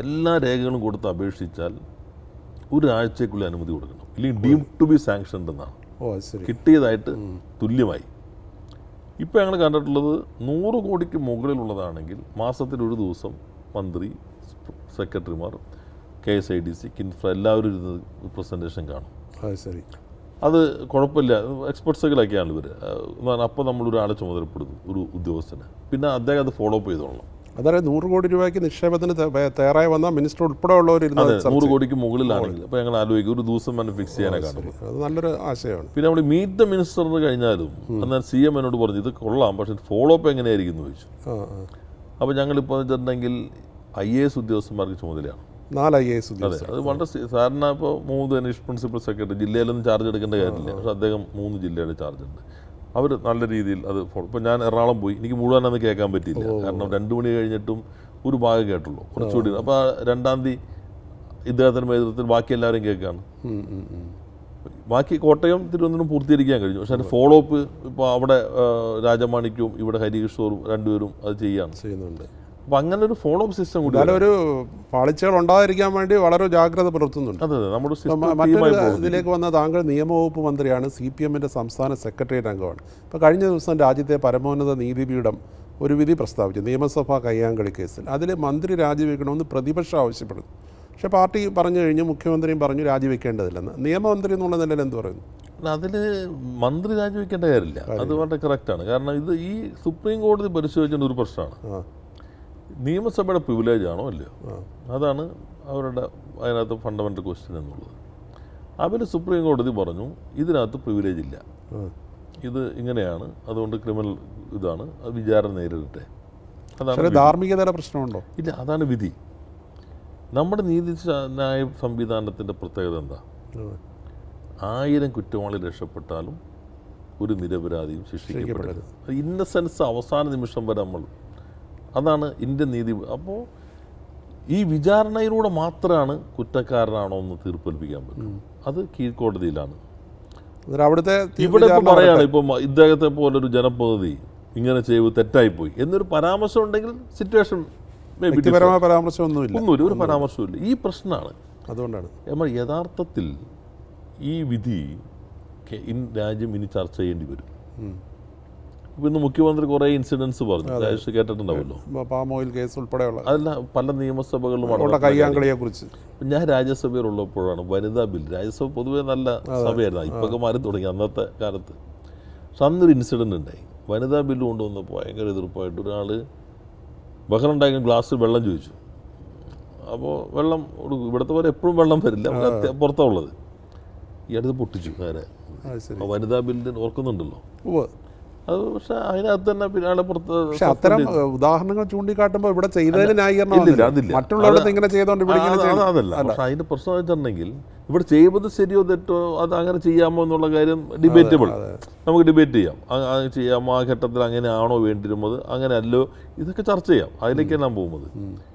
എല്ലാ രേഖകളും കൊടുത്ത് അപേക്ഷിച്ചാൽ ഒരാഴ്ചക്കുള്ളിൽ അനുമതി കൊടുക്കണം ഇല്ലെങ്കിൽ ഡീം ടു ബി സാങ്ഷൻഡ് എന്നാണ് ഓ അത് ശരി കിട്ടിയതായിട്ട് തുല്യമായി ഇപ്പോൾ ഞങ്ങൾ കണ്ടിട്ടുള്ളത് നൂറ് കോടിക്ക് മുകളിലുള്ളതാണെങ്കിൽ മാസത്തിൽ ഒരു ദിവസം മന്ത്രി സെക്രട്ടറിമാർ K S I D C KINFRA എല്ലാവരും ഇരുന്ന് പ്രസൻറ്റേഷൻ കാണും അത് ശരി അത് കുഴപ്പമില്ല എക്സ്പെർട്സുകളൊക്കെയാണ് ഇവർ അപ്പോൾ നമ്മൾ ഒരാളെ ചുമതലപ്പെടുന്നു ഒരു ഉദ്യോഗസ്ഥന് പിന്നെ അദ്ദേഹം അത് ഫോളോ അപ്പ് ചെയ്തോളണം അതായത് നൂറ് കോടി രൂപയ്ക്ക് നിക്ഷേപത്തിന് ത- തയ്യാറായി വന്ന മിനിസ്റ്റർ ഉൾപ്പെടെ ഉള്ളവർ ഇരുന്ന് അതെ ചർച്ച നൂറ് കോടിക്ക് മുകളിലാണെങ്കിൽ അപ്പോൾ ഞങ്ങൾ ആലോചിക്കും ഒരു ദിവസം തന്നെ ഫിക്സ് ചെയ്യാനേ കാണും ചെയ്യും. അത് നല്ലൊരു ആശയമാണ് പിന്നെ നമ്മൾ മീറ്റ് ദ മിനിസ്റ്റർ എന്ന് കഴിഞ്ഞാലും എന്നാൽ സി എം എന്നോട് പറഞ്ഞു ഇത് കൊള്ളാം പക്ഷേ ഫോളോ അപ്പ് എങ്ങനെയായിരിക്കും എന്ന് ചോദിച്ചു ആ ആ അപ്പോൾ ഞങ്ങളിപ്പോൾ വെച്ചിട്ടുണ്ടെങ്കിൽ ഐ എ എസ് ഉദ്യോഗസ്ഥന്മാർക്ക് ചുമതലയാണ് നാല് ഐ എ എസ് അതെ ഉദ്യോഗസ്ഥർ അത് വളരെ സി- സാധാരണ ഇപ്പോൾ മൂന്ന് അനീഷ് പ്രിൻസിപ്പൽ സെക്രട്ടറി ജില്ലയിലൊന്നും ചാർജ് എടുക്കേണ്ട കാര്യമില്ല പക്ഷെ അദ്ദേഹം മൂന്ന് ജില്ലയുടെ ചാർജ് ഉണ്ട് അവർ നല്ല രീതിയിൽ അത് follow- ഇപ്പോൾ ഞാൻ എറണാകുളം പോയി എനിക്ക് മുഴുവൻ അന്ന് കേൾക്കാൻ പറ്റിയില്ല കാരണം രണ്ട് മണി കഴിഞ്ഞിട്ടും ഒരു ഭാഗം കേട്ടുള്ളൂ കുറച്ചുകൂടി അപ്പോൾ ആ രണ്ടാം തീയതി ഇദ്ദേഹത്തിൻ്റെ നേതൃത്വത്തിൽ ബാക്കി എല്ലാവരും കേൾക്കുകയാണ് ഉം, ഉം, ഉം. ബാക്കി കോട്ടയം തിരുവനന്തപുരം പൂർത്തീകരിക്കാൻ കഴിഞ്ഞു പക്ഷേ അതിൻ്റെ ഫോളോ അപ്പ് ഇപ്പോൾ അവിടെ ആ, രാജമാണിക്യവും ഇവിടെ ഹരികിഷോറും രണ്ടുപേരും അത് ചെയ്യാണ് ചെയ്യുന്നുണ്ട് അപ്പോൾ അങ്ങനെ ഒരു ഫോളോ അപ്പ് സിസ്റ്റം കൂടി എന്നാലും ഒരു പാളിച്ചകൾ ഉണ്ടാതിരിക്കാൻ വേണ്ടി വളരെ ജാഗ്രത പുലർത്തുന്നുണ്ട് അതെ അതെ നമ്മുടെ ഇപ്പം സിസ്റ്റം മ- മറ്റൊരു ഇതിലേക്ക് വന്ന താങ്കൾ നിയമവകുപ്പ് മന്ത്രിയാണ് സി പി എമ്മിൻ്റെ സംസ്ഥാന സെക്രട്ടേറിയറ്റ് അംഗമാണ് ഇപ്പോൾ കഴിഞ്ഞ ദിവസം രാജ്യത്തെ പരമോന്നത നീതിപീഠം ഒരു വിധി പ്രസ്താവിച്ചു നിയമസഭാ കയ്യാങ്കളി കേസിൽ അതിൽ മന്ത്രി രാജിവെക്കണമെന്ന് പ്രതിപക്ഷം ആവശ്യപ്പെടുന്നു പക്ഷേ പാർട്ടി പറഞ്ഞു കഴിഞ്ഞു മുഖ്യമന്ത്രിയും പറഞ്ഞു രാജിവെക്കേണ്ടതില്ലെന്ന് നിയമമന്ത്രി എന്നുള്ള നിലയിൽ എന്ത് പറയുന്നു അതിൽ മന്ത്രി രാജിവെക്കേണ്ട കാര്യമില്ല അത് വളരെ കറക്റ്റാണ് കാരണം ഇത് ഈ സുപ്രീം കോടതി പരിശോധിക്കേണ്ട ഒരു പ്രശ്നമാണ് ആ നിയമസഭയുടെ പ്രിവിലേജ് ആണോ അല്ലയോ ആ അതാണ് അവരുടെ അതിനകത്ത് ഫണ്ടമെൻ്റൽ ക്വസ്റ്റ്യൻ എന്നുള്ളത് അവർ സുപ്രീം കോടതി പറഞ്ഞു ഇതിനകത്ത് പ്രിവിലേജ് ഇല്ല ആ ഇത് ഇങ്ങനെയാണ് അതുകൊണ്ട് ക്രിമിനൽ ഇതാണ് അത് വിചാരണ നേരിടട്ടെ അതാണ് പക്ഷേ ധാർമ്മികതയുടെ പ്രശ്നമുണ്ടോ ഇല്ല അതാണ് വിധി നമ്മുടെ നീതി സ- ന്യായ സംവിധാനത്തിൻ്റെ പ്രത്യേകത എന്താ ആ. ആയിരം കുറ്റവാളി രക്ഷപ്പെട്ടാലും ഒരു നിരപരാധിയും ശിക്ഷിക്കപ്പെടരുത് ഇന്നസെൻസ് അവസാന നിമിഷം വരെ നമ്മൾ അതാണ് ഇന്ത്യൻ നീതി അപ്പോൾ ഈ വിചാരണയിലൂടെ മാത്രമാണ് കുറ്റക്കാരനാണോ എന്ന് തീർപ്പേൽപ്പിക്കാൻ പറ്റും അത് കീഴ്ക്കോടതിയിലാണ് അന്നേരം അവിടുത്തെ തീ- ഇവിടെ ഇപ്പോൾ വിചാരണ പറയാണ് ഇപ്പം ഇദ്ദേഹത്തെ പോലൊരു ജനപ്രതിനിധി ഇങ്ങനെ ചെയ്തു തെറ്റായിപ്പോയി എന്നൊരു പരാമർശം ഉണ്ടെങ്കിൽ സിറ്റുവേഷൻ വ്യക്തിപരമായ പരാമർശമൊന്നുമില്ല ഒന്നുമില്ല ഒരു പരാമർശമില്ല ഈ പ്രശ്നമാണ് അതുകൊണ്ടാണ് നമ്മൾ യഥാർത്ഥത്തിൽ ഈ വിധി കെ- ഇൻ രാജ്യം ഇനി ചർച്ച ചെയ്യേണ്ടി വരും ഉം. ഇപ്പൊ ഇന്ന് മുഖ്യമന്ത്രി കുറേ ഇൻസിഡൻസ് പറഞ്ഞു രാജേഷ് കേട്ടിട്ടുണ്ടാവുമല്ലോ മ- പാം ഓയിൽ കേസ് ഉൾപ്പെടെയുള്ള അതല്ല പല നിയമസഭകളിലും ഉള്ള നടന്ന കയ്യാങ്കളിയെ കുറിച്ച് കാര്യം. ഞാൻ രാജ്യസഭയിലുള്ളപ്പോഴാണ് വനിതാ ബിൽ രാജ്യസഭ പൊതുവെ നല്ല സഭയായിരുന്നു ഇപ്പൊക്കെ മാറി തുടങ്ങി അന്നത്തെ കാലത്ത് പക്ഷെ അന്നൊരു ഇൻസിഡന്റ് ഉണ്ടായി വനിതാ ബില്ല് കൊണ്ടുവന്നപ്പോൾ ഭയങ്കര എതിർപ്പായിട്ട് ഒരാൾ ബഹളം ഉണ്ടായിരുന്ന ഗ്ലാസ്സിൽ വെള്ളം ചോദിച്ചു അപ്പോൾ വെള്ളം കൊടുക്കും ഇവിടുത്തെ പോലെ എപ്പോഴും വെള്ളം വരില്ല അവിടെ അത്യ- പുറത്താ ഉള്ളത് ഈ അടുത്ത് പൊട്ടിച്ചു നേരെ അത് ശരി ആ വനിതാ ബില്ലിന് ഓർക്കുന്നുണ്ടല്ലോ ഉവ്വ്. അത് പക്ഷെ അതിനകത്ത് തന്നെ പിന്നെ ആളെ പുറത്ത് പക്ഷെ അത്തരം ഏഹ്, ഉദാഹരണങ്ങൾ ചൂണ്ടിക്കാട്ടുമ്പോൾ ഇവിടെ ചെയ്തതിന് ന്യായീകരണം ഇല്ലില്ല, വന്നില്ല. അതില്ല. മറ്റുള്ളിടത്ത് അത് ഇങ്ങനെ ചെയ്തോണ്ട് ഇവിടെ ഇങ്ങനെ അത് ചെയ്യണം. അതല്ല പക്ഷെ അതിന്റെ പ്രശ്നം വെച്ചിട്ടുണ്ടെങ്കിൽ ഇവിടെ ചെയ്യുന്നത് ശരിയോ തെറ്റോ അത് അങ്ങനെ ചെയ്യാമോ എന്നുള്ള കാര്യം ഡിബേറ്റബിൾ നമുക്ക് ഡിബേറ്റ് ചെയ്യാം അ- അത് ചെയ്യാമോ ആ ഘട്ടത്തിൽ അങ്ങനെയാണോ വേണ്ടിയിരുന്നത് അങ്ങനെ അല്ലോ ഇതൊക്കെ ചർച്ച ചെയ്യാം അതിലേക്കാണ് ഞാൻ പോകുന്നത്